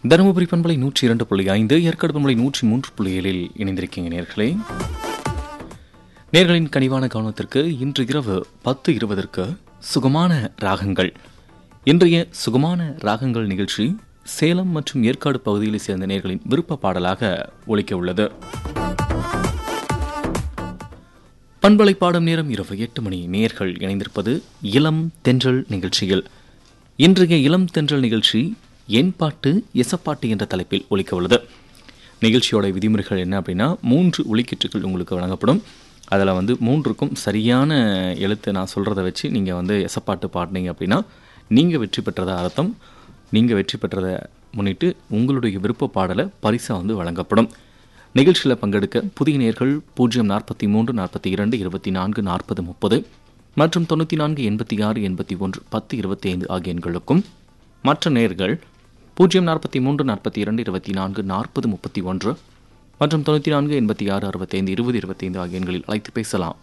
தருமபுரி பண்பலை நூற்றி இரண்டு புள்ளி ஐந்து ஏற்காடு பண்பலை நூற்றி மூன்று புள்ளி ஏழில் இணைந்திருக்கீங்க நேர்களே நேர்களின் கனிவான கவனத்திற்கு இன்று இரவு பத்து இருபதற்கு சுகமான ராகங்கள் இன்றைய சுகமான ராகங்கள் நிகழ்ச்சி சேலம் மற்றும் ஏற்காடு பகுதியில் சேர்ந்த நேர்களின் விருப்ப பாடலாக ஒலிக்க உள்ளது பண்பலை பாடும் நேரம் இரவு எட்டு மணி நேர்கள் இணைந்திருப்பது இளம் தென்றல் நிகழ்ச்சியில் இன்றைய இளம் தென்றல் நிகழ்ச்சி என் பாட்டு எசப்பாட்டு என்ற தலைப்பில் ஒலிக்க உள்ளது நிகழ்ச்சியோட விதிமுறைகள் என்ன அப்படின்னா மூன்று ஒலிக்கீற்றுகள் உங்களுக்கு வழங்கப்படும் அதில் வந்து மூன்றுக்கும் சரியான எழுத்தை நான் சொல்கிறத வச்சு நீங்கள் வந்து எசப்பாட்டு பாடினீங்க அப்படின்னா நீங்கள் வெற்றி பெற்றதா அர்த்தம் நீங்கள் வெற்றி பெற்றதை முன்னிட்டு உங்களுடைய விருப்ப பாடலை பரிசாக வந்து வழங்கப்படும் நிகழ்ச்சியில் பங்கெடுக்க புதிய நேர்கள் பூஜ்ஜியம் நாற்பத்தி மூன்று நாற்பத்தி இரண்டு இருபத்தி நான்கு நாற்பது முப்பது மற்றும் தொண்ணூற்றி நான்கு எண்பத்தி ஆறு எண்பத்தி ஒன்று பத்து இருபத்தி ஐந்து ஆகிய எண்களுக்கும் மற்ற நேர்கள் பூஜ்ஜியம் நாற்பத்தி மூன்று நாற்பத்தி இரண்டு இருபத்தி நான்கு நாற்பது முப்பத்தி ஒன்று மற்றும் தொண்ணூற்றி நான்கு எண்பத்தி ஆறு அறுபத்தைந்து இருபது இருபத்தைந்து ஆகிய எண்களில் அழைத்து பேசலாம்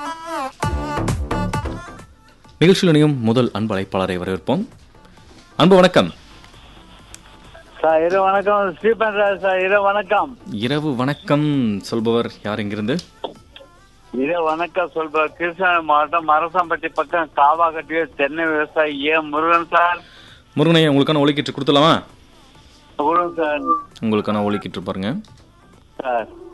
நிகழ்ச்சியில் இணையும் முதல் அன்பு அழைப்பாளரை வரவேற்போம் அன்பு வணக்கம் சார் இரு வணக்கம் ஸ்ரீபன் ராஜ் சார் இரு வணக்கம் இரவு வணக்கம் சொல்பவர் யார் எங்கிருந்து இரு வணக்கம் சொல்ற கிருஷ்ணகிரி மாவட்டம் மரசம்பட்டி பக்கம் காவாக்கட்டிய தென்னை விவசாயி ஏ முருகன் சார் முருகனையா உங்களுக்கான ஒலிக்கிட்டு கொடுத்துலாமா முருகன் சார் உங்களுக்கான ஒலிக்கிட்டு பாருங்க சார்